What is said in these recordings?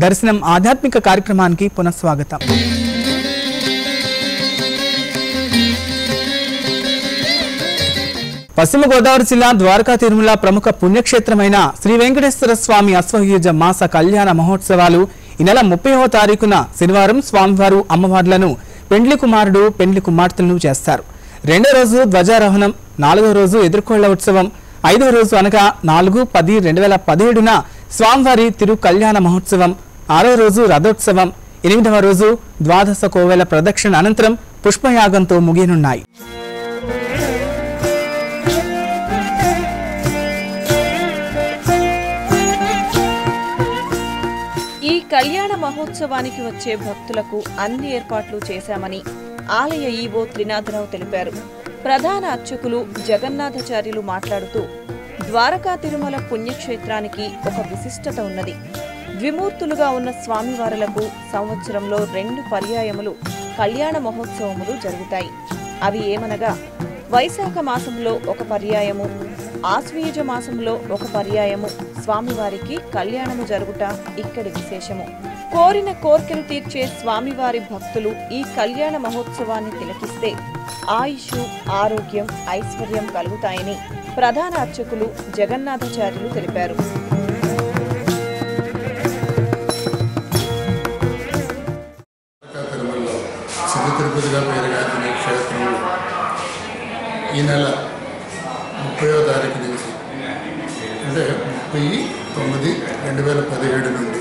దర్శనం ఆధ్యాత్మిక కార్యక్రమానికి పునఃస్వాగతం పశ్చిమ గోదావరి జిల్లా ద్వారకా తిరుమల ప్రముఖ పుణ్యక్షేత్రమైన శ్రీ వెంకటేశ్వర స్వామి అశ్వయుజ మాస కళ్యాణ మహోత్సవాలు ఈ నెల ముప్పైవ తారీఖున శనివారం స్వామివారు అమ్మవార్లను పెండ్లి కుమారుడు పెండ్లి కుమార్తెలను చేస్తారు రెండో రోజు ధ్వజారోహణం నాలుగో రోజు ఎదుర్కోళ్ల ఉత్సవం ఐదవ రోజు అనగా నాలుగు పది రెండు వేల పదిహేడున స్వామివారి తిరు కళ్యాణ మహోత్సవం ఆరో రోజు రథోత్సవం ఎనిమిదవ రోజు ద్వాదశ కోవెల ప్రదక్షిణ అనంతరం పుష్పయాగంతో ముగియనున్నాయి ఈ కళ్యాణ మహోత్సవానికి వచ్చే భక్తులకు అన్ని ఏర్పాట్లు చేశామని ఆలయ ఈవో త్రినాథరావు తెలిపారు ప్రధాన అర్చకులు జగన్నాథాచార్యులు మాట్లాడుతూ ద్వారకా తిరుమల పుణ్యక్షేత్రానికి ఒక విశిష్టత ఉన్నది ద్విమూర్తులుగా ఉన్న స్వామివారులకు సంవత్సరంలో రెండు పర్యాయములు కళ్యాణ మహోత్సవములు జరుగుతాయి అవి ఏమనగా వైశాఖ మాసంలో ఒక పర్యాయము ఆశ్వీజ మాసంలో ఒక పర్యాయము స్వామివారికి కళ్యాణము జరుగుట ఇక్కడి విశేషము కోరిన కోర్కెలు తీర్చే స్వామివారి భక్తులు ఈ కళ్యాణ మహోత్సవాన్ని తిలకిస్తే ఆయుష్ ఆరోగ్యం ఐశ్వర్యం కలుగుతాయని ప్రధాన అర్చకులు జగన్నాథాచార్యులు తెలిపారు తిరుమలలో చిన్న తిరుపతిగా పేరుగాంచిన ఈ క్షేత్రంలో ఈ నెల ముప్పయో తారీఖు నుంచి అంటే ముప్పై తొమ్మిది రెండు వేల పదిహేడు నుండి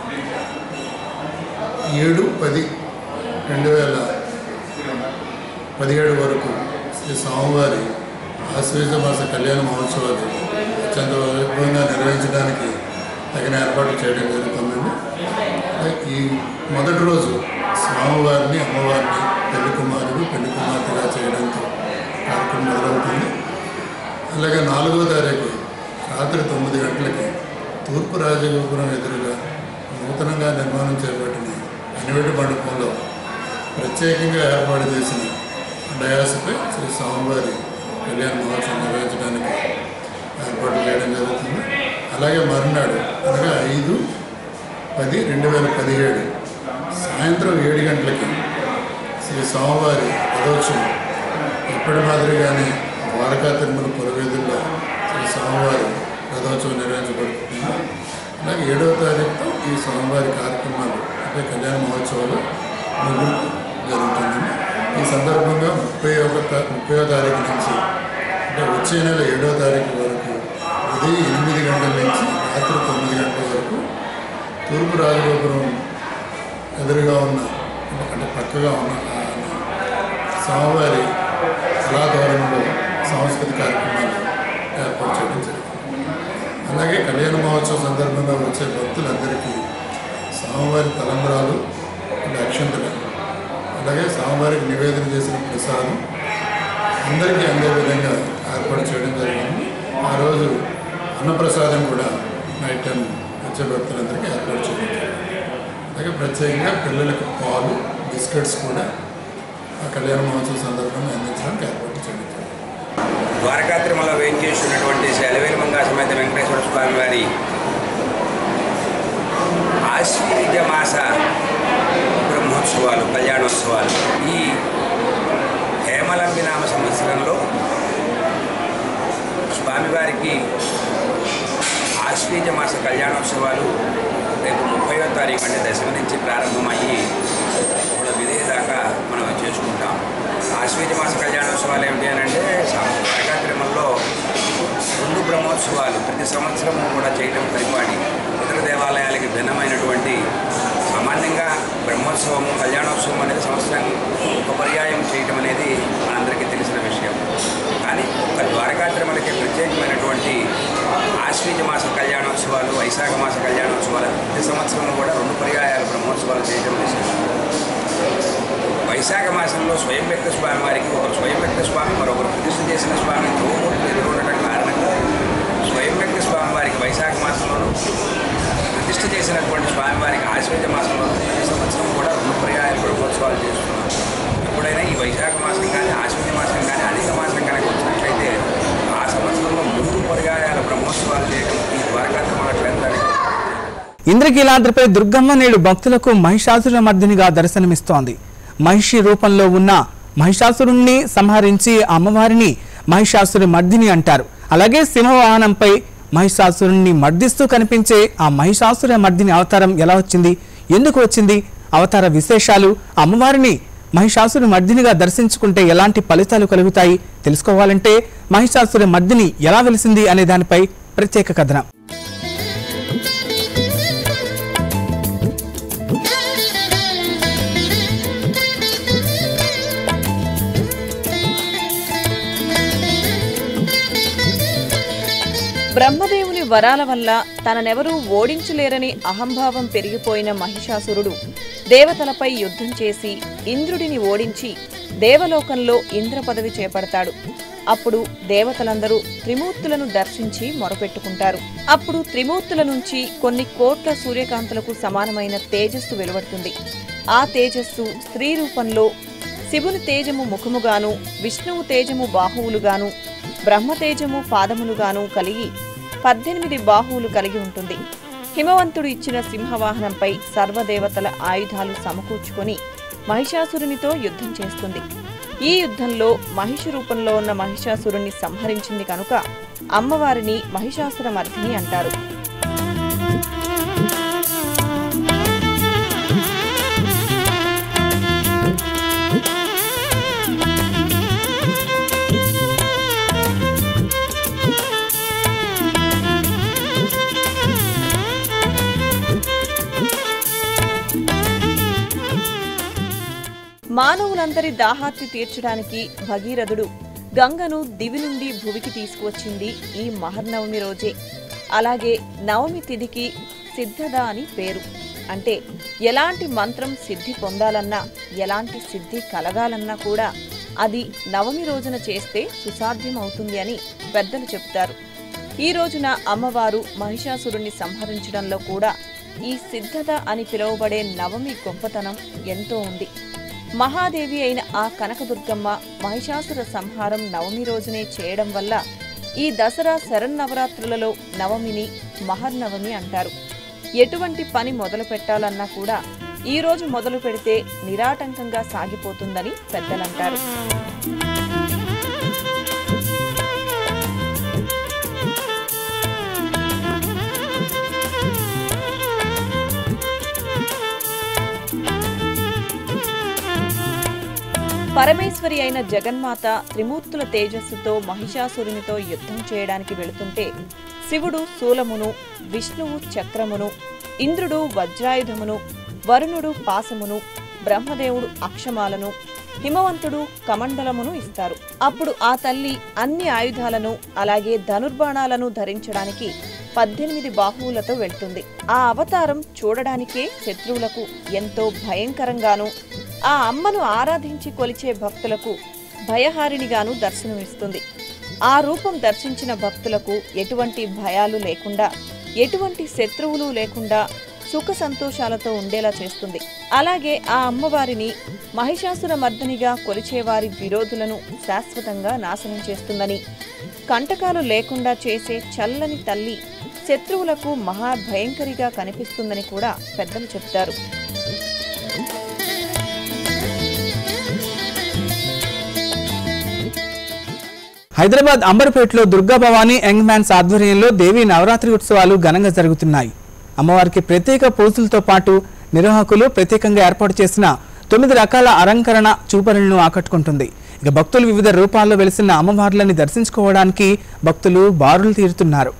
ఏడు పది రెండు వేల పదిహేడు వరకు శ్రీ స్వామివారి ఆశ్వేజ మాస కళ్యాణ మహోత్సవాలు అత్యంత వైభవంగా నిర్వహించడానికి తగిన ఏర్పాట్లు చేయడం జరుగుతుందండి ఈ మొదటి రోజు స్వామివారిని అమ్మవారిని పెళ్లి కుమారుడు పెళ్లి కుమార్తెగా చేయడంతో కార్యక్రమం మొదలవుతుంది అలాగే నాలుగో తారీఖు రాత్రి తొమ్మిది గంటలకి తూర్పు రాజగోపురం ఎదురుగా నూతనంగా నిర్మాణం చేపట్టిన అనివెటి మండపంలో ప్రత్యేకంగా ఏర్పాటు చేసిన డయాస్పై శ్రీ స్వామివారి కళ్యాణ మహోత్సవం నిర్వహించడానికి ఏర్పాటు చేయడం జరుగుతుంది అలాగే మరునాడు అనగా ఐదు పది రెండు వేల పదిహేడు సాయంత్రం ఏడు గంటలకి శ్రీ స్వామివారి రథోత్సవం ఎప్పటి మాదిరిగానే ద్వారకా తిరుమల పురవేదుల్లో శ్రీ స్వామివారి రథోత్సవం నిర్వహించబడుతుంది అలాగే ఏడవ తారీఖుతో ఈ స్వామివారి కార్యక్రమాలు అంటే కళ్యాణ మహోత్సవాలు ముగింపు జరుగుతుంది ఈ సందర్భంగా ముప్పై ఒక తా- ముప్పైవ తారీఖు నుంచి అంటే వచ్చే నెల ఏడవ తారీఖు వరకు ఉదయం ఎనిమిది గంటల నుంచి రాత్రి తొమ్మిది గంటల వరకు తూర్పు రాజగోపురం ఎదురుగా ఉన్న అంటే పక్కగా ఉన్న ఆ స్వామివారి కళాధోరణిలో సాంస్కృతిక కార్యక్రమాలు ఏర్పాటు చేయడం జరిగింది అలాగే కళ్యాణ మహోత్సవం సందర్భంగా వచ్చే భక్తులందరికీ స్వామివారి తలంబరాలు అంటే అక్షంతలు అలాగే స్వామివారికి నివేదన చేసిన ప్రసాదం అందరికీ అందే విధంగా ఏర్పాటు చేయడం జరిగింది ఆ రోజు అన్నప్రసాదం కూడా నైట్ టైం వచ్చే భక్తులందరికీ ఏర్పాటు చేయడం జరిగింది అలాగే ప్రత్యేకంగా పిల్లలకు పాలు బిస్కెట్స్ కూడా ఆ కళ్యాణ మహోత్సవం సందర్భంగా అందించడానికి ఏర్పాటు చేయడం జరిగింది ద్వారకా తిరుమల వేంచేసి ఉన్నటువంటి శ్రీ అలవేలు మంగా సమేత వెంకటేశ్వర స్వామి వారి ఆశ్వీజ మాస బ్రహ్మోత్సవాలు కళ్యాణోత్సవాలు ఈ హేమలంబి నామ సంవత్సరంలో స్వామివారికి ఆశ్వీజ మాస కళ్యాణోత్సవాలు రేపు ముప్పైవ తారీఖు అంటే దశమి నుంచి ప్రారంభమయ్యి బహుళ విధే దాకా మనం చేసుకుంటాం ఆశ్వీజ మాస కళ్యాణోత్సవాలు ఏమిటి అని అంటే ద్వారకా తిరుమలలో రెండు బ్రహ్మోత్సవాలు ప్రతి సంవత్సరం కూడా చేయడం పరిపాటి ఇతర దేవాలయాలకి భిన్నమైనటువంటి సామాన్యంగా బ్రహ్మోత్సవము కళ్యాణోత్సవం అనేది సంవత్సరం ఒక పర్యాయం చేయటం అనేది మనందరికీ తెలిసిన విషయం కానీ ఒక ద్వారకా తిరుమలకి ప్రత్యేకమైనటువంటి ఆశ్వీజ మాస కళ్యాణోత్సవాలు వైశాఖ మాస కళ్యాణోత్సవాలు ప్రతి సంవత్సరం కూడా రెండు పర్యాయాలు బ్రహ్మోత్సవాలు చేయడం విశేషం వైశాఖ మాసంలో స్వయం వ్యక్త స్వామి వారికి ఒకరు స్వయం వ్యక్త స్వామి మరొకరు ప్రతిష్ఠ చేసిన స్వామి గోమూర్తులు ఎదురుండటం కారణంగా స్వయం వ్యక్త స్వామి వారికి వైశాఖ మాసంలోనూ ప్రతిష్ఠ చేసినటువంటి స్వామి వారికి ఆశ్వేజ మాసంలోనూ ప్రతి సంవత్సరం కూడా రెండు పర్యాయాలు బ్రహ్మోత్సవాలు చేస్తున్నాం ఎప్పుడైనా ఈ వైశాఖ మాసం కానీ ఆశ్వేజ మాసం కానీ అధిక మాసం కనుక వచ్చినట్లయితే ఆ సంవత్సరంలో మూడు పర్యాయాల బ్రహ్మోత్సవాలు చేయడం ఈ ద్వారకా తిరుమల క్షేత్రానికి ఇంద్రకీలాద్రిపై దుర్గమ్మ నేడు భక్తులకు మహిషాసుర మర్దినిగా దర్శనమిస్తోంది మహిషి రూపంలో ఉన్న మహిషాసురుణ్ణి సంహరించి అమ్మవారిని మహిషాసురి మర్దిని అంటారు అలాగే సింహవాహనంపై మహిషాసురుణ్ణి మర్దిస్తూ కనిపించే ఆ మహిషాసుర మర్దిని అవతారం ఎలా వచ్చింది ఎందుకు వచ్చింది అవతార విశేషాలు అమ్మవారిని మహిషాసుర మర్దినిగా దర్శించుకుంటే ఎలాంటి ఫలితాలు కలుగుతాయి తెలుసుకోవాలంటే మహిషాసుర మర్దిని ఎలా వెలిసింది అనే దానిపై ప్రత్యేక కథనం బ్రహ్మదేవుని వరాల వల్ల తననెవరూ ఓడించలేరని అహంభావం పెరిగిపోయిన మహిషాసురుడు దేవతలపై యుద్ధం చేసి ఇంద్రుడిని ఓడించి దేవలోకంలో ఇంద్ర పదవి చేపడతాడు అప్పుడు దేవతలందరూ త్రిమూర్తులను దర్శించి మొరపెట్టుకుంటారు అప్పుడు త్రిమూర్తుల నుంచి కొన్ని కోట్ల సూర్యకాంతులకు సమానమైన తేజస్సు వెలువడుతుంది ఆ తేజస్సు స్త్రీ రూపంలో శివుని తేజము ముఖముగాను విష్ణువు తేజము బాహువులుగాను బ్రహ్మతేజము పాదములుగాను కలిగి పద్దెనిమిది బాహువులు కలిగి ఉంటుంది హిమవంతుడు ఇచ్చిన సింహవాహనంపై సర్వదేవతల ఆయుధాలు సమకూర్చుకొని మహిషాసురునితో యుద్ధం చేస్తుంది ఈ యుద్ధంలో మహిషి రూపంలో ఉన్న మహిషాసురుణ్ణి సంహరించింది కనుక అమ్మవారిని మహిషాసుర మర్దిని అంటారు మానవులందరి దాహార్తి తీర్చడానికి భగీరథుడు గంగను దివి నుండి భువికి తీసుకువచ్చింది ఈ మహర్నవమి రోజే అలాగే నవమి తిథికి సిద్ధద అని పేరు అంటే ఎలాంటి మంత్రం సిద్ధి పొందాలన్నా ఎలాంటి సిద్ధి కలగాలన్నా కూడా అది నవమి రోజున చేస్తే సుసాధ్యం అవుతుంది అని పెద్దలు చెప్తారు ఈ రోజున అమ్మవారు మహిషాసురుణ్ణి సంహరించడంలో కూడా ఈ సిద్ధత అని పిలువబడే నవమి గొప్పతనం ఎంతో ఉంది మహాదేవి అయిన ఆ కనకదుర్గమ్మ మహిషాసుర సంహారం నవమి రోజునే చేయడం వల్ల ఈ దసరా శరన్నవరాత్రులలో నవమిని మహర్నవమి అంటారు ఎటువంటి పని మొదలు పెట్టాలన్నా కూడా ఈ రోజు మొదలు పెడితే నిరాటంకంగా సాగిపోతుందని పెద్దలంటారు పరమేశ్వరి అయిన జగన్మాత త్రిమూర్తుల తేజస్సుతో మహిషాసురునితో యుద్ధం చేయడానికి వెళుతుంటే శివుడు శూలమును విష్ణువు చక్రమును ఇంద్రుడు వజ్రాయుధమును వరుణుడు పాశమును బ్రహ్మదేవుడు అక్షమాలను హిమవంతుడు కమండలమును ఇస్తారు అప్పుడు ఆ తల్లి అన్ని ఆయుధాలను అలాగే ధనుర్బాణాలను ధరించడానికి పద్దెనిమిది బాహువులతో వెళ్తుంది ఆ అవతారం చూడడానికే శత్రువులకు ఎంతో భయంకరంగాను ఆ అమ్మను ఆరాధించి కొలిచే భక్తులకు భయహారిణిగాను దర్శనమిస్తుంది ఆ రూపం దర్శించిన భక్తులకు ఎటువంటి భయాలు లేకుండా ఎటువంటి శత్రువులు లేకుండా సుఖ సంతోషాలతో ఉండేలా చేస్తుంది అలాగే ఆ అమ్మవారిని మహిషాసుర మర్దనిగా కొలిచేవారి విరోధులను శాశ్వతంగా నాశనం చేస్తుందని కంటకాలు లేకుండా చేసే చల్లని తల్లి శత్రువులకు మహాభయంకరిగా కనిపిస్తుందని కూడా పెద్దలు చెప్తారు హైదరాబాద్ అంబర్పేటలో దుర్గా భవానీ యంగ్ మ్యాన్స్ ఆధ్వర్యంలో దేవీ నవరాత్రి ఉత్సవాలు ఘనంగా జరుగుతున్నాయి అమ్మవారికి ప్రత్యేక పూజలతో పాటు నిర్వాహకులు ప్రత్యేకంగా ఏర్పాటు చేసిన తొమ్మిది రకాల అలంకరణ చూపరులను ఆకట్టుకుంటుంది ఇక భక్తులు వివిధ రూపాల్లో వెలిసిన అమ్మవార్లని దర్శించుకోవడానికి భక్తులు బారులు తీరుతున్నారు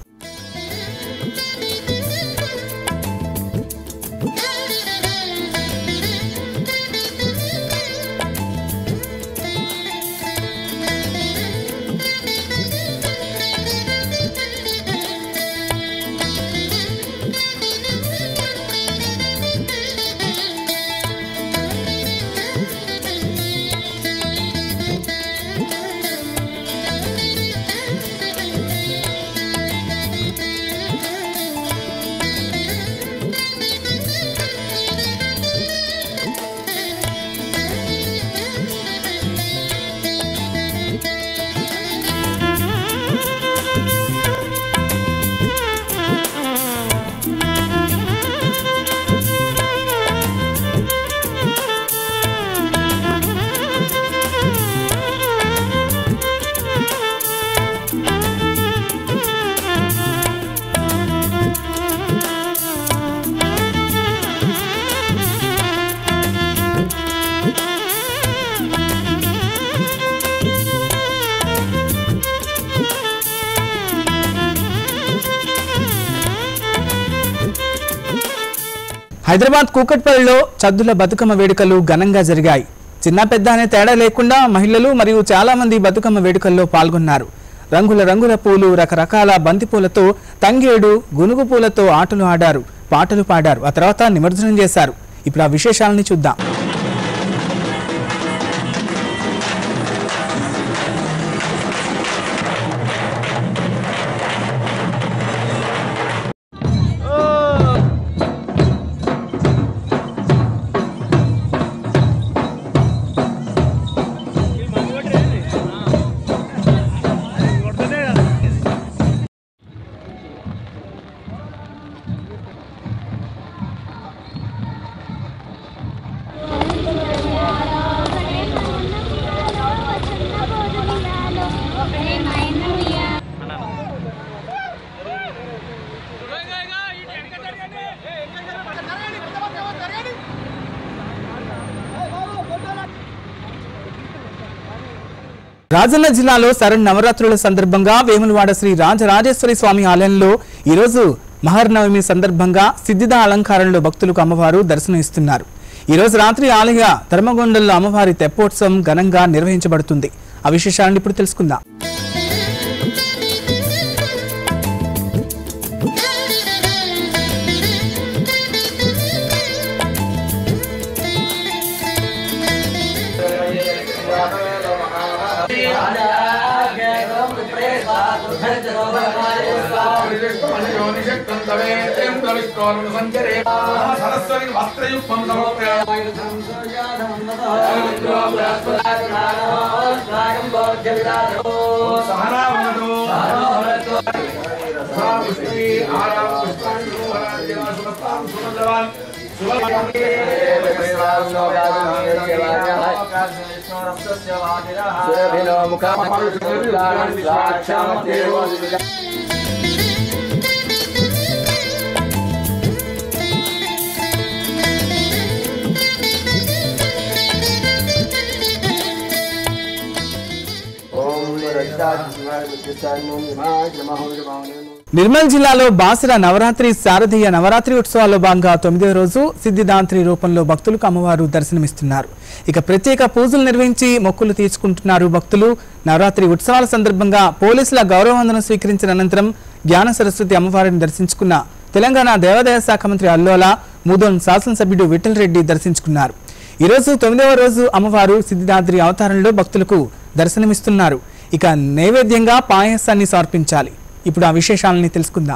హైదరాబాద్ కూకట్పల్లిలో చద్దుల బతుకమ్మ వేడుకలు ఘనంగా జరిగాయి చిన్న పెద్ద అనే తేడా లేకుండా మహిళలు మరియు చాలా మంది బతుకమ్మ వేడుకల్లో పాల్గొన్నారు రంగుల రంగుల పూలు రకరకాల బంతి పూలతో తంగేడు గునుగు పూలతో ఆటలు ఆడారు పాటలు పాడారు ఆ తర్వాత నిమజ్జనం చేశారు ఇప్పుడు ఆ విశేషాలని చూద్దాం రాజన్న జిల్లాలో శరణ్ నవరాత్రుల సందర్భంగా వేములవాడ శ్రీ రాజరాజేశ్వరి స్వామి ఆలయంలో ఈరోజు మహర్నవమి సందర్భంగా సిద్ధిద అలంకారంలో భక్తులకు అమ్మవారు దర్శనం ఇస్తున్నారు ఈ రోజు రాత్రి ఆలయ ధర్మగొండంలో అమ్మవారి తెప్పోత్సవం ఘనంగా నిర్వహించబడుతుంది ఆ విశేషాలను ఇప్పుడు తెలుసుకుందాం సరస్వతి వస్త్రయుక్తం సమర్పయామి సహనావనతో పుష్పీ ఆరామ పుష్పాన్ని సుమస్తాం సుమందవాన్ నిర్మల్ జిల్లాలో బాసిర నవరాత్రి శారదీయ నవరాత్రి ఉత్సవాల్లో భాగంగా తొమ్మిదవ రోజు సిద్ధిదాంత్రి రూపంలో భక్తులకు అమ్మవారు దర్శనమిస్తున్నారు ఇక ప్రత్యేక పూజలు నిర్వహించి మొక్కులు తీర్చుకుంటున్నారు భక్తులు నవరాత్రి ఉత్సవాల సందర్భంగా పోలీసుల గౌరవవందనం స్వీకరించిన అనంతరం జ్ఞాన సరస్వతి అమ్మవారిని దర్శించుకున్న తెలంగాణ దేవాదాయ శాఖ మంత్రి అల్లోల ముదోన్ శాసనసభ్యుడు విఠల్ రెడ్డి దర్శించుకున్నారు ఈ రోజు తొమ్మిదవ రోజు అమ్మవారు సిద్ధిదాద్రి అవతారంలో భక్తులకు దర్శనమిస్తున్నారు ఇక నైవేద్యంగా పాయసాన్ని సమర్పించాలి ఇప్పుడు ఆ విశేషాలని తెలుసుకుందాం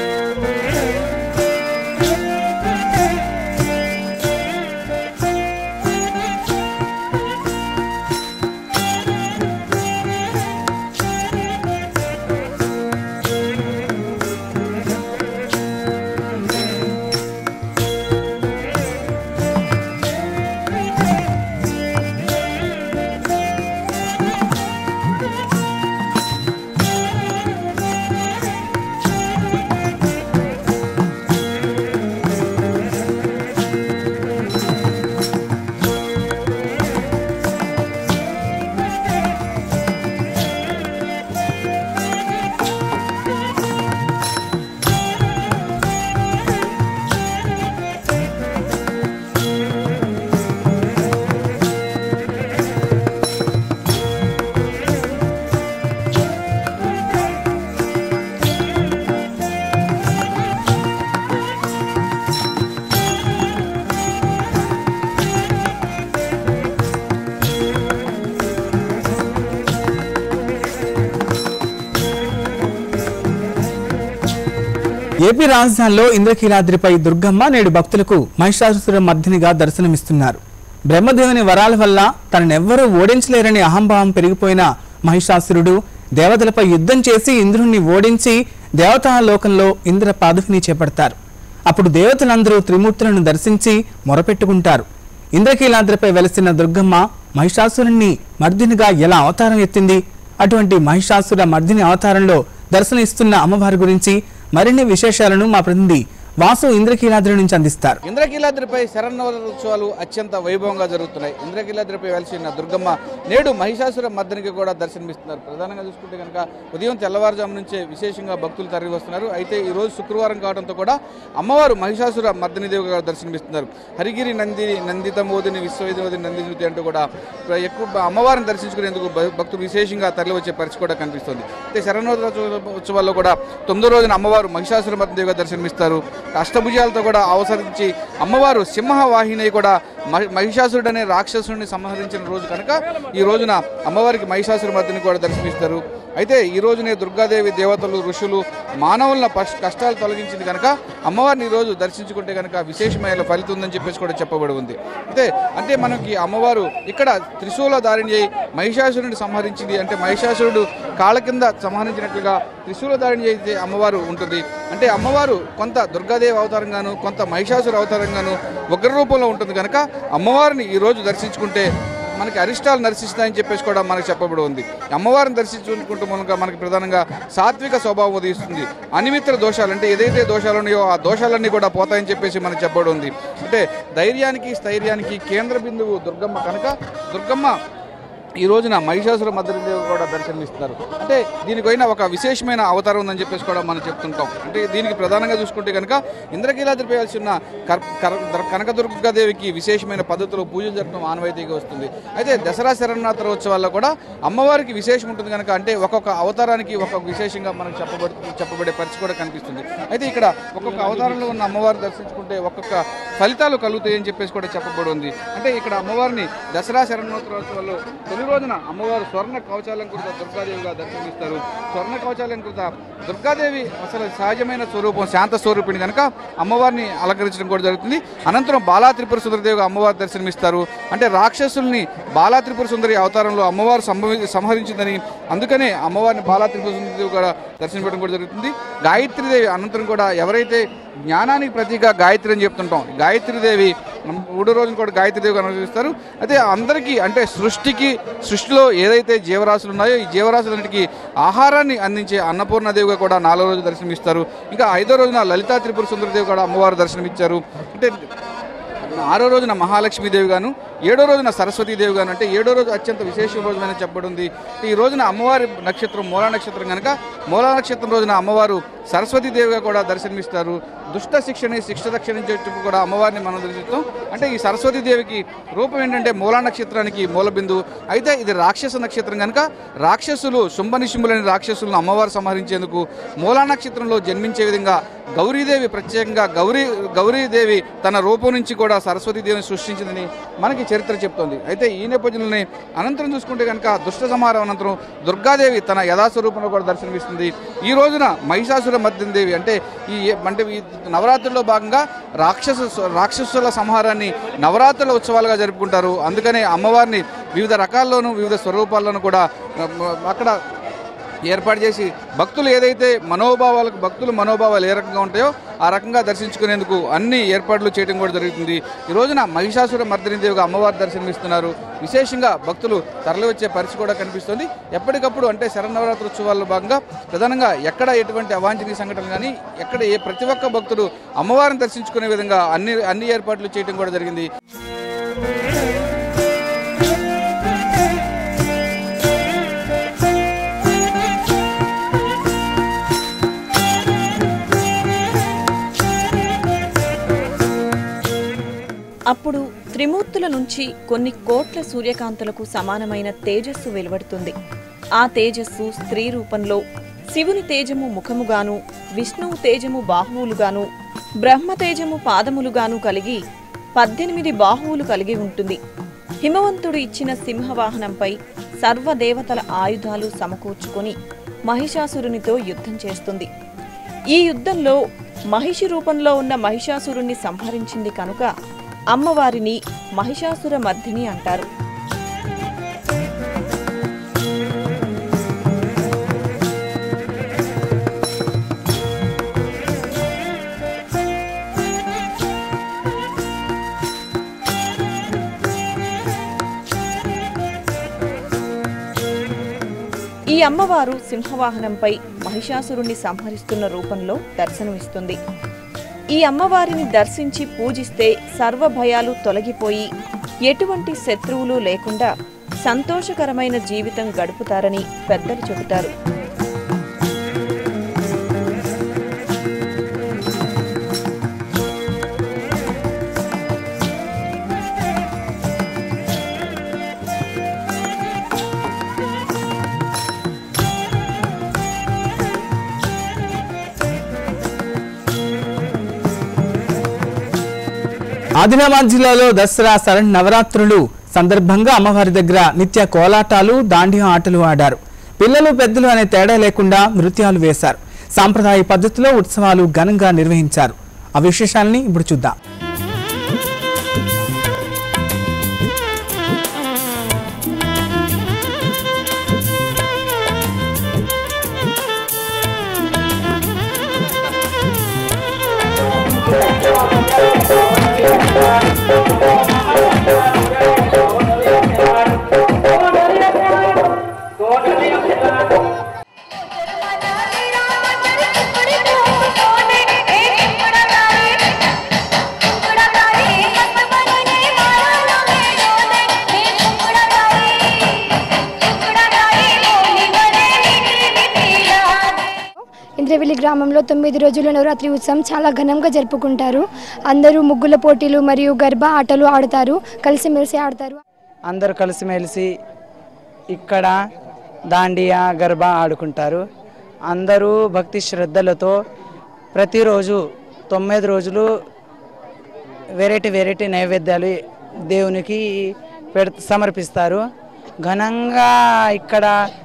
ఏపీ రాజధానిలో ఇంద్రకీలాద్రిపై దుర్గమ్మ నేడు భక్తులకు మహిషాసుర మర్దినిగా దర్శనమిస్తున్నారు బ్రహ్మదేవుని వరాల వల్ల తననెవ్వరూ ఓడించలేరని అహంభావం పెరిగిపోయిన మహిషాసురుడు దేవతలపై యుద్ధం చేసి ఇంద్రుణ్ణి ఓడించి దేవతా లోకంలో ఇంద్ర పదవిని చేపడతారు అప్పుడు దేవతలందరూ త్రిమూర్తులను దర్శించి మొరపెట్టుకుంటారు ఇంద్రకీలాద్రిపై వెలసిన దుర్గమ్మ మహిషాసురుణ్ణి మర్దినిగా ఎలా అవతారం ఎత్తింది అటువంటి మహిషాసుర మర్దిని అవతారంలో దర్శనమిస్తున్న అమ్మవారి గురించి మరిన్ని విశేషాలను మా ప్రతినిధి వాసు ఇంద్రకీలాద్రి నుంచి అందిస్తారు ఇంద్రకీలాద్రిపై శరన్నవరోత్సవాలు అత్యంత వైభవంగా జరుగుతున్నాయి ఇంద్రకీలాద్రిపై వెలిసిన దుర్గమ్మ నేడు మహిషాసుర మర్దనికి కూడా దర్శనమిస్తున్నారు ప్రధానంగా చూసుకుంటే కనుక ఉదయం తెల్లవారుజాము నుంచే విశేషంగా భక్తులు తరలి వస్తున్నారు అయితే ఈ రోజు శుక్రవారం కావడంతో కూడా అమ్మవారు మహిషాసుర మర్దని దేవిగా దర్శనమిస్తున్నారు హరిగిరి నంది నందిత మోదిని విశ్వవిధి నందినుతి అంటూ కూడా ఎక్కువ అమ్మవారిని దర్శించుకునేందుకు భ- భక్తులు విశేషంగా తరలి వచ్చే పరిస్థితి కూడా కనిపిస్తుంది అయితే శరణోత్సవ ఉత్సవాల్లో కూడా తొమ్మిదో రోజున అమ్మవారు మహిషాసుర మర్దని దేవిగా దర్శనమిస్తారు అష్టభుజాలతో కూడా అవసరించి అమ్మవారు సింహ వాహిని కూడా మహి- మహిషాసురుడు అనే రాక్షసుడిని సంహరించిన రోజు కనుక ఈ రోజున అమ్మవారికి మహిషాసుర మర్దిని కూడా దర్శనమిస్తారు అయితే ఈ రోజునే దుర్గాదేవి దేవతలు ఋషులు మానవుల పష్- కష్టాలు తొలగించింది కనుక అమ్మవారిని ఈ రోజు దర్శించుకుంటే కనుక విశేషమైన ఫలితం ఉందని చెప్పేసి కూడా చెప్పబడి ఉంది అయితే అంటే మనకి అమ్మవారు ఇక్కడ త్రిశూల దారిని చేయి మహిషాసురుడిని సంహరించింది అంటే మహిషాసురుడు కాళ్ళ కింద సంహరించినట్లుగా త్రిశూల దారిని చేసి అమ్మవారు ఉంటుంది అంటే అమ్మవారు కొంత దుర్గాదేవి అవతారంగాను కొంత మహిషాసుర అవతారంగాను ఉగ్ర రూపంలో ఉంటుంది కనుక అమ్మవారిని ఈ రోజు దర్శించుకుంటే మనకి అరిష్టాలు నర్శిస్తాయని చెప్పేసి కూడా మనకు చెప్పబడి ఉంది అమ్మవారిని దర్శించుకుంటూ మూలంగా మనకి ప్రధానంగా సాత్విక స్వభావం ఉదయిస్తుంది అనిమిత్ర దోషాలు అంటే ఏదైతే దోషాలు ఉన్నాయో ఆ దోషాలన్నీ కూడా పోతాయని చెప్పేసి మనకు చెప్పబడి ఉంది అంటే ధైర్యానికి స్థైర్యానికి కేంద్ర బిందువు దుర్గమ్మ కనుక దుర్గమ్మ ఈ రోజున మహిషాసుర మధ్యదేవి కూడా దర్శనమిస్తున్నారు అంటే దీనికి పోయిన ఒక విశేషమైన అవతారం ఉందని చెప్పేసి కూడా మనం చెప్తుంటాం అంటే దీనికి ప్రధానంగా చూసుకుంటే కనుక ఇంద్రకీలాద్రిపై వెలిసి ఉన్న కర్ కర్- దర్- కనకదుర్గాదేవికి విశేషమైన పద్ధతిలో పూజలు జరపడం ఆనవాయితీగా వస్తుంది అయితే దసరా శరణాత్ర ఉత్సవాల్లో కూడా అమ్మవారికి విశేషం ఉంటుంది కనుక అంటే ఒక్కొక్క అవతారానికి ఒక్కొక్క విశేషంగా మనకు చెప్పబడు చెప్పబడే పరిస్థితి కూడా కనిపిస్తుంది అయితే ఇక్కడ ఒక్కొక్క అవతారంలో ఉన్న అమ్మవారిని దర్శించుకుంటే ఒక్కొక్క ఫలితాలు కలుగుతాయని చెప్పేసి కూడా చెప్పబడి ఉంది అంటే ఇక్కడ అమ్మవారిని దసరా శరణోత్సవాల్లో తొలి రోజున అమ్మవారు స్వర్ణ కవచాలంకృత దుర్గాదేవిగా దర్శనమిస్తారు స్వర్ణ కవచాలంకృత దుర్గాదేవి అసలు సహజమైన స్వరూపం శాంత స్వరూపిణి కనుక అమ్మవారిని అలంకరించడం కూడా జరుగుతుంది అనంతరం బాలా త్రిపుర సుందరదేవిగా అమ్మవారు దర్శనమిస్తారు అంటే రాక్షసుల్ని బాలా త్రిపుర సుందరి అవతారంలో అమ్మవారు సంభవి సంహరించిందని అందుకనే అమ్మవారిని బాలా త్రిపుర సుందరదేవి కూడా దర్శనం పెట్టడం కూడా జరుగుతుంది గాయత్రీదేవి అనంతరం కూడా ఎవరైతే జ్ఞానానికి ప్రతీక గాయత్రి అని చెప్తుంటాం గాయత్రీదేవి మూడో రోజున కూడా గాయత్రీదేవి అనుసరిస్తారు అయితే అందరికీ అంటే సృష్టికి సృష్టిలో ఏదైతే జీవరాశులు ఉన్నాయో ఈ జీవరాశులన్నిటికీ ఆహారాన్ని అందించే అన్నపూర్ణదేవిగా కూడా నాలుగో రోజు దర్శనమిస్తారు ఇంకా ఐదో రోజున లలితా త్రిపుర సుందరదేవి కూడా అమ్మవారు దర్శనమిచ్చారు అంటే ఆరో రోజున మహాలక్ష్మీదేవి గాను ఏడో రోజున సరస్వతీదేవి గాను అంటే ఏడో రోజు అత్యంత విశేష రోజుమైన చెప్పబడింది ఈ రోజున అమ్మవారి నక్షత్రం మూలా నక్షత్రం కనుక మూలా నక్షత్రం రోజున అమ్మవారు సరస్వతీదేవిగా కూడా దర్శనమిస్తారు దుష్ట శిక్షని శిక్ష రక్షించేటప్పుడు కూడా అమ్మవారిని మనం దర్శిస్తాం అంటే ఈ సరస్వతీదేవికి రూపం ఏంటంటే మూలా నక్షత్రానికి మూల బిందువు అయితే ఇది రాక్షస నక్షత్రం కనుక రాక్షసులు శుంభనిశుంభులని రాక్షసులను అమ్మవారు సంహరించేందుకు మూలా నక్షత్రంలో జన్మించే విధంగా గౌరీదేవి ప్రత్యేకంగా గౌరీ గౌరీదేవి తన రూపం నుంచి కూడా సరస్వతీదేవిని సృష్టించిందని మనకి చరిత్ర చెప్తోంది అయితే ఈ నేపథ్యంలోనే అనంతరం చూసుకుంటే కనుక దుష్ట సంహారం అనంతరం దుర్గాదేవి తన యథాస్వరూపంలో కూడా దర్శనమిస్తుంది ఈ రోజున మహిషాసుర మర్దిన దేవి అంటే ఈ అంటే ఈ నవరాత్రుల్లో భాగంగా రాక్షస రాక్షసుల సంహారాన్ని నవరాత్రుల ఉత్సవాలుగా జరుపుకుంటారు అందుకనే అమ్మవారిని వివిధ రకాల్లోనూ వివిధ స్వరూపాల్లోనూ కూడా ఆ, అక్కడ ఏర్పాటు చేసి భక్తులు ఏదైతే మనోభావాలకు భక్తుల మనోభావాలు ఏ రకంగా ఉంటాయో ఆ రకంగా దర్శించుకునేందుకు అన్ని ఏర్పాట్లు చేయడం కూడా జరుగుతుంది ఈ రోజున మహిషాసుర మర్దిని దేవిగా అమ్మవారి దర్శనమిస్తున్నారు విశేషంగా భక్తులు తరలివచ్చే పరిస్థితి కూడా కనిపిస్తుంది ఎప్పటికప్పుడు అంటే శరన్నవరాత్రి ఉత్సవాల్లో భాగంగా ప్రధానంగా ఎక్కడ ఎటువంటి అవాంఛనీయ సంఘటనలు కానీ ఎక్కడ ఏ ప్రతి ఒక్క భక్తుడు అమ్మవారిని దర్శించుకునే విధంగా అన్ని అన్ని ఏర్పాట్లు చేయడం కూడా జరిగింది అప్పుడు త్రిమూర్తుల నుంచి కొన్ని కోట్ల సూర్యకాంతులకు సమానమైన తేజస్సు వెలువడుతుంది ఆ తేజస్సు స్త్రీ రూపంలో శివుని తేజము ముఖముగాను విష్ణువు తేజము బాహువులుగాను బ్రహ్మ తేజము పాదములుగాను కలిగి పద్దెనిమిది బాహువులు కలిగి ఉంటుంది హిమవంతుడు ఇచ్చిన సింహవాహనంపై సర్వదేవతల ఆయుధాలు సమకూర్చుకొని మహిషాసురునితో యుద్ధం చేస్తుంది ఈ యుద్ధంలో మహిషి రూపంలో ఉన్న మహిషాసురుణ్ణి సంహరించింది కనుక అమ్మవారిని మహిషాసుర మర్దిని అంటారు ఈ అమ్మవారు సింహవాహనంపై మహిషాసురుణ్ణి సంహరిస్తున్న రూపంలో దర్శనమిస్తుంది ఈ అమ్మవారిని దర్శించి పూజిస్తే సర్వ భయాలు తొలగిపోయి ఎటువంటి శత్రువులు లేకుండా సంతోషకరమైన జీవితం గడుపుతారని పెద్దలు చెబుతారు ఆదిలాబాద్ జిల్లాలో దసరా శరణ్ నవరాత్రులు సందర్భంగా అమ్మవారి దగ్గర నిత్య కోలాటాలు దాండియా ఆటలు ఆడారు పిల్లలు పెద్దలు అనే తేడా లేకుండా నృత్యాలు వేశారు సాంప్రదాయ పద్ధతిలో ఉత్సవాలు ఘనంగా నిర్వహించారు ఆ విశేషాలని ఇప్పుడు చూద్దాం ఇంద్రవెల్లి గ్రామంలో తొమ్మిది రోజుల నవరాత్రి ఉత్సవం చాలా ఘనంగా జరుపుకుంటారు అందరూ ముగ్గుల పోటీలు మరియు గర్భా ఆటలు ఆడతారు కలిసిమెలిసి ఆడతారు అందరూ కలిసిమెలిసి ఇక్కడ దాండియా గర్భా ఆడుకుంటారు అందరూ భక్తి శ్రద్ధలతో ప్రతిరోజు తొమ్మిది రోజులు వెరైటీ వెరైటీ నైవేద్యాలు దేవునికి పెడ సమర్పిస్తారు ఘనంగా ఇక్కడ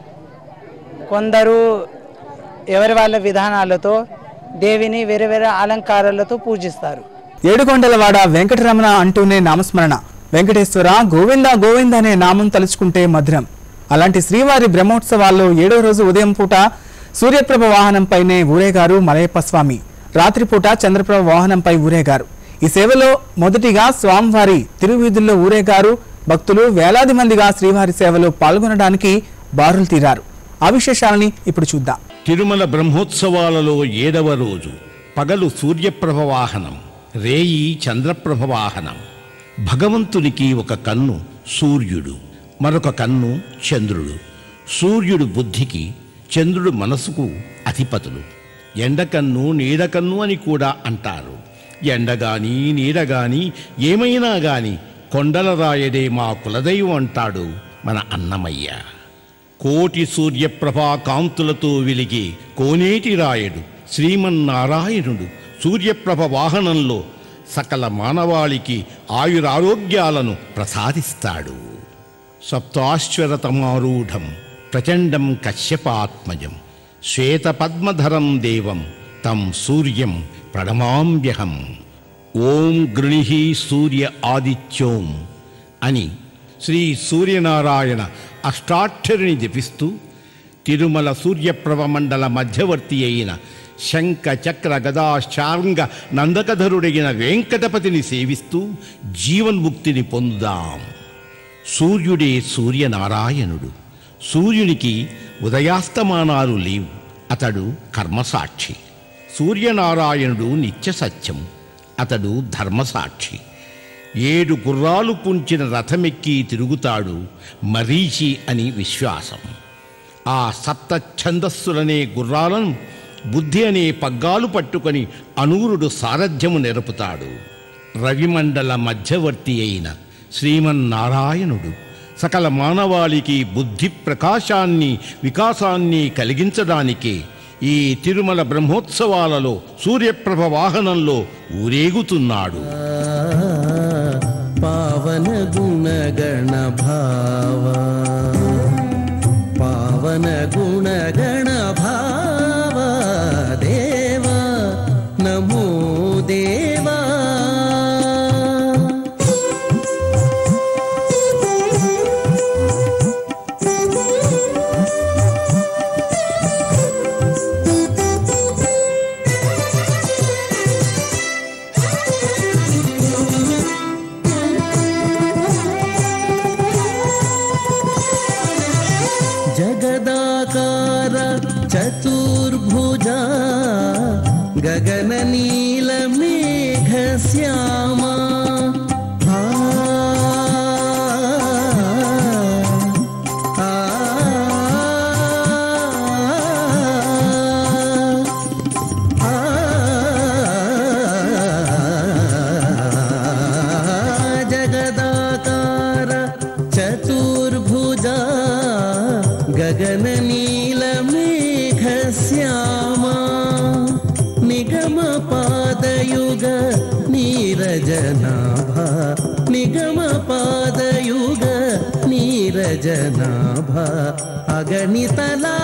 కొందరు ఎవరి వాళ్ళ విధానాలతో దేవిని వేరే వేరే అలంకారాలతో పూజిస్తారు ఏడుకొండలవాడ వెంకటరమణ అంటూనే నామస్మరణ వెంకటేశ్వర గోవింద గోవింద అనే నామం తలుచుకుంటే మధురం అలాంటి శ్రీవారి బ్రహ్మోత్సవాల్లో ఏడో రోజు ఉదయం పూట సూర్యప్రభ వాహనంపైనే ఊరేగారు మలయప్ప స్వామి రాత్రిపూట చంద్రప్రభ వాహనంపై ఊరేగారు ఈ సేవలో మొదటిగా స్వామివారి తిరువీధుల్లో ఊరేగారు భక్తులు వేలాది మందిగా శ్రీవారి సేవలో పాల్గొనడానికి బారులు తీరారు ఆ విశేషాలని ఇప్పుడు చూద్దాం తిరుమల బ్రహ్మోత్సవాలలో ఏడవ రోజు పగలు సూర్యప్రభ వాహనం రేయి చంద్రప్రభ వాహనం భగవంతునికి ఒక కన్ను సూర్యుడు మరొక కన్ను చంద్రుడు సూర్యుడు బుద్ధికి చంద్రుడు మనసుకు అధిపతులు ఎండకన్ను నీడకన్ను అని కూడా అంటారు ఎండగాని నీడగాని ఏమైనా గాని కొండల రాయడే మా కులదైవం అంటాడు మన అన్నమయ్య కోటి సూర్యప్రభా కాంతులతో వెలిగే కోనేటి రాయుడు శ్రీమన్నారాయణుడు సూర్యప్రభ వాహనంలో సకల మానవాళికి ఆయురారోగ్యాలను ప్రసాదిస్తాడు సప్తాశ్వరతమారూఢం ప్రచండం కశ్యపాత్మజం శ్వేతపద్మధరం దేవం తం సూర్యం ప్రణమామ్యహం ఓం గృణిహి సూర్య ఆదిత్యోం అని శ్రీ సూర్యనారాయణ అష్టాక్షరిని జపిస్తూ తిరుమల సూర్యప్రభ మండల మధ్యవర్తి అయిన శంఖ చక్ర గదా శాంగ నందకధరుడైన వెంకటపతిని సేవిస్తూ జీవన్ముక్తిని పొందుదాం సూర్యుడే సూర్యనారాయణుడు సూర్యునికి ఉదయాస్తమానాలు లేవు అతడు కర్మసాక్షి సూర్యనారాయణుడు నిత్య సత్యం అతడు ధర్మసాక్షి ఏడు గుర్రాలు పుంచిన రథమెక్కి తిరుగుతాడు మరీచి అని విశ్వాసం ఆ సప్త ఛందస్సులనే గుర్రాలను బుద్ధి అనే పగ్గాలు పట్టుకొని అనూరుడు సారథ్యము నెరుపుతాడు రవిమండల మధ్యవర్తి అయిన శ్రీమన్నారాయణుడు సకల మానవాళికి బుద్ధి ప్రకాశాన్ని వికాసాన్ని కలిగించడానికే ఈ తిరుమల బ్రహ్మోత్సవాలలో సూర్యప్రభ వాహనంలో ఊరేగుతున్నాడు పావన గుణగణ భావ పావన గుణగణ భావ దేవా నమో దేవా జగదాకార చతుర్భుజ గగన నీల మే శ్యామా ఆ, ఆ, ఆ, జగదాకార చతుర్భుజా గగన నీల మేఘ శ్యామా నిగమ పాదయుగ నీరజనాభ నిగమ పాదయుగ నీరజనాభ అగణిత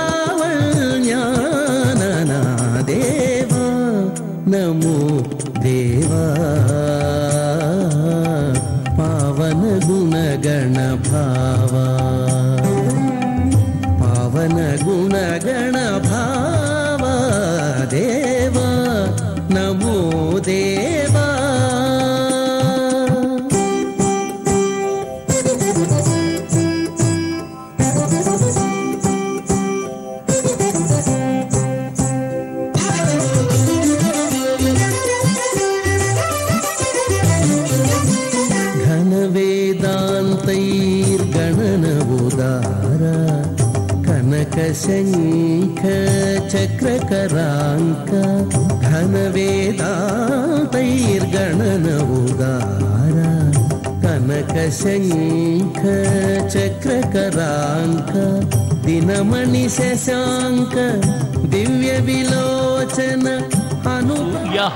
లావణ్యాననా దేవా నమో దేవా పావన గుణగణ భావా పావన గుణగణ భావా దేవా నమో దేవా ఘన వేదాంతైర్గణన ఉదార కనక శంఖ చక్రకరాంక ఘన వేదాంతైర్గణన ఉదార కనక శంఖ చక్రకరాంక దినమణి శశాంక దివ్య విలోచన అను సూర్యః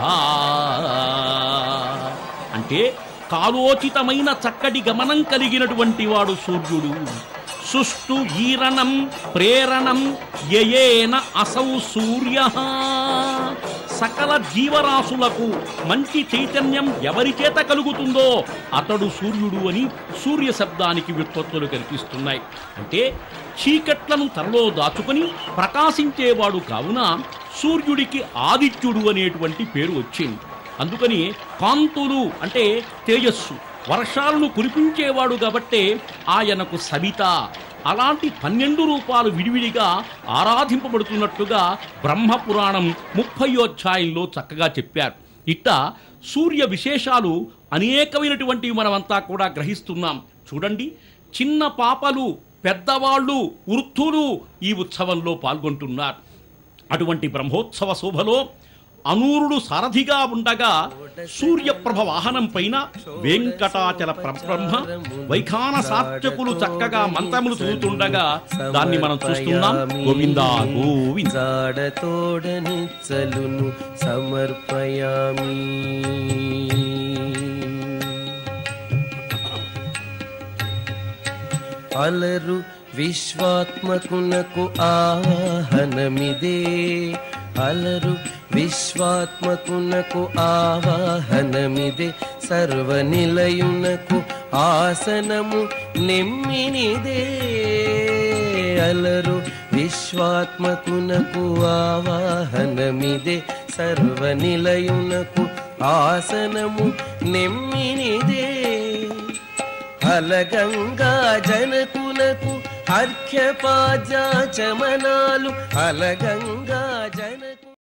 అంటే కాలోచితమైన చక్కటి గమనం కలిగినటువంటి వాడు సూర్యుడు సుష్టు ఈరణం ప్రేరణం యయేన అసౌ సూర్య సకల జీవరాశులకు మంచి చైతన్యం ఎవరి చేత కలుగుతుందో అతడు సూర్యుడు అని సూర్య శబ్దానికి వ్యుత్పత్తులు కనిపిస్తున్నాయి అంటే చీకట్లను తనలో దాచుకొని ప్రకాశించేవాడు కావున సూర్యుడికి ఆదిత్యుడు అనేటువంటి పేరు వచ్చింది అందుకని కాంతులు అంటే తేజస్సు వర్షాలను కురిపించేవాడు కాబట్టే ఆయనకు సవిత అలాంటి పన్నెండు రూపాలు విడివిడిగా ఆరాధింపబడుతున్నట్టుగా బ్రహ్మపురాణం ముప్పయోధ్యాయంలో చక్కగా చెప్పారు ఇట్ట సూర్య విశేషాలు అనేకమైనటువంటివి మనమంతా కూడా గ్రహిస్తున్నాం చూడండి చిన్న పాపలు పెద్దవాళ్ళు వృద్ధులు ఈ ఉత్సవంలో పాల్గొంటున్నారు అటువంటి బ్రహ్మోత్సవ శోభలో అనూరుడు సారథిగా ఉండగా సూర్యప్రభ వాహనం పైన వెంకటాచల ప్రబ్రహ్మ వైఖాన సాత్యకులు చక్కగా మంత్రములు చదువుతుండగా దాన్ని మనం చూస్తున్నాం గోవిందా గోవింద జాడతోడనిచ్చలును సమర్పయామి అలరు విశ్వాత్మకునకు ఆహనమిదే అలరు విశ్వాత్మకునకు ఆవాహనమిదే సర్వనిలయునకు ఆసనము నెమ్మినిదే అలరు విశ్వాత్మకునకు ఆవాహనమిదే సర్వనిలయునకు ఆసనము నెమ్మినిదే అలగంగా జనకునకు అర్ఘ్యపాజాచమనాలు అలగంగా జన